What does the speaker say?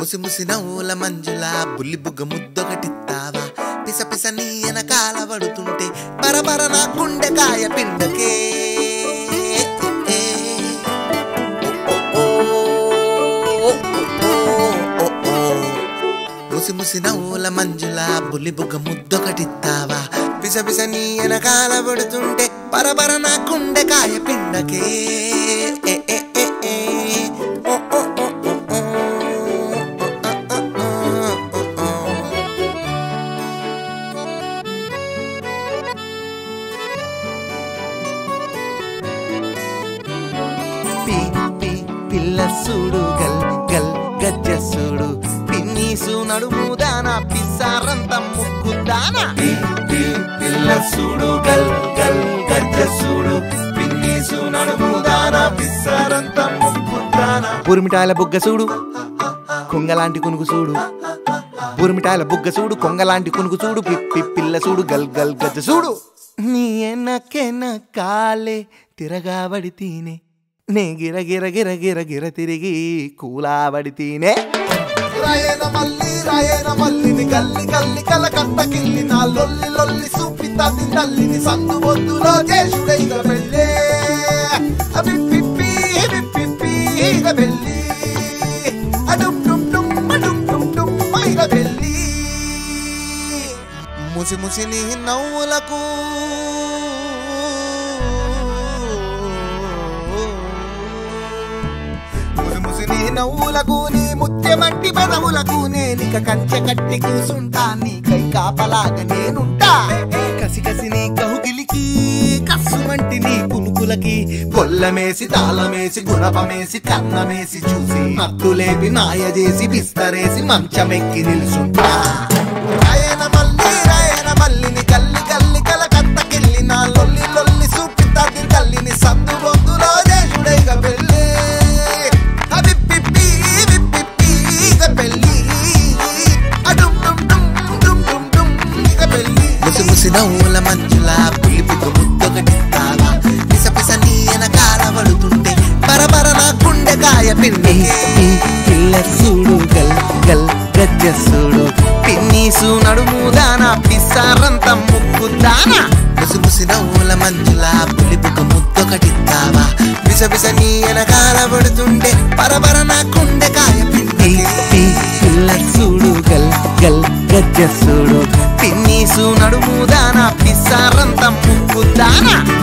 ముసి ముసి నవ్వుల మంజుల బుల్లి బుగ్గ ముద్దొకటిత్తావా పిస పిస నీ వెనకాల పడుతుంటే పరపర నా గుండెకాయ పిండకే ముసి ముసి నవ్వుల మంజుల బుల్లి బుగ్గ ముద్దొకటిత్తావా పిస పిస నీ వెనకాల పడుతుంటే పరపర నా గుండెకాయ పిండకే ఏ, ఏ, ఏ, ఏ. ఓ, ఓ, ఓ, ఓ, ఓ. పి పి పిల్ల సూడు గల్ గల్ గజ్జ సూడు పిన్నీసు నడుము దానా పిసారంత ముక్కు దానా పి పి పిల్ల సూడు గల్ గల్ గజ్జ సూడు పిన్నీసు నడుము దానా పిసారంత ముక్కు దానా బురిమిటాయల బుగ్గ చూడు కొంగలాంటి కునుకు చూడు బురిమిటాయల బుగ్గ చూడు కొంగలాంటి కునుకు చూడు పిప్పి పిల్ల చూడు గల్ గల్ గజ్జ చూడు నీ ఎనకెన కాలే తిరగాబడి తీనే నే గిర గిర గిర గిర గిర తిరిగి కూలాబడి తీనే రాయన మల్లి రాయన మల్లిని గల్లి గల్లి కల కట్ట కిల్లి నా లొల్లి లొల్లి సూపిత నల్లిని సందు బొద్దులో చేసుడే ఇక పెళ్ళే అవి పిప్పి పిప్పి ఇక పెళ్ళి అడుం డుం డుం అడుం డుం డుం ఇక పెళ్ళి ముసి ముసి నీ నవ్వులకు ముసి ముసి నీ నవ్వులకు నీ ముత్యమంటి పెదవులకు నేనిక కంచె కట్టి కూసుంటా నీ కై కాపలాగా నేనుంటా కసి కసి నీ కౌగిలికి కస్సుమంటి నీ కునుకులకి కొల్లమేసి తాళమేసి గుణపమేసి కన్నమేసి చూసి నత్తులేపి నాయ చేసి బిస్తరేసి మంచమెక్కి నిలుసుంటా రాయన మల్లి రాయన మల్లిని గల్లి గల్లి కల కత్తకెళ్ళి నా లొల్లి లొల్లి సూపితాది గల్లిని సందు బొందులో చేసుడైగ పెళ్ళి అవి పిప్పి విప్పిప్పి ఇక పెళ్ళి అడుం డుం డుం డుం డుం డుం ఇక పెళ్ళి ముసి ముసి నవ్వుల మంజుల పులిపుకు ముద్దొకటిస్తావా పిస పిస నీ వెనకాల పడుతుంటే పరపర నా గుండెకాయ పిండి ఈ పిల్ల చూడు గల్ గల్ గజ్జ చూడు పిన్నీసు నడుము దానా పిసారంత ముక్కు దానా ముసి ముసి నవ్వుల మంజుల పులిపుకు ముద్దొకటిస్తావా పిస పిస నీ వెనకాల పడుతుంటే పరపర నా గుండెకాయ ఈ పిండి ఈ పిల్ల చూడు గల్ గల్ గజ్జ చూడు పిన్నీసు నడుము దానా పిసారంత ముక్కు దానా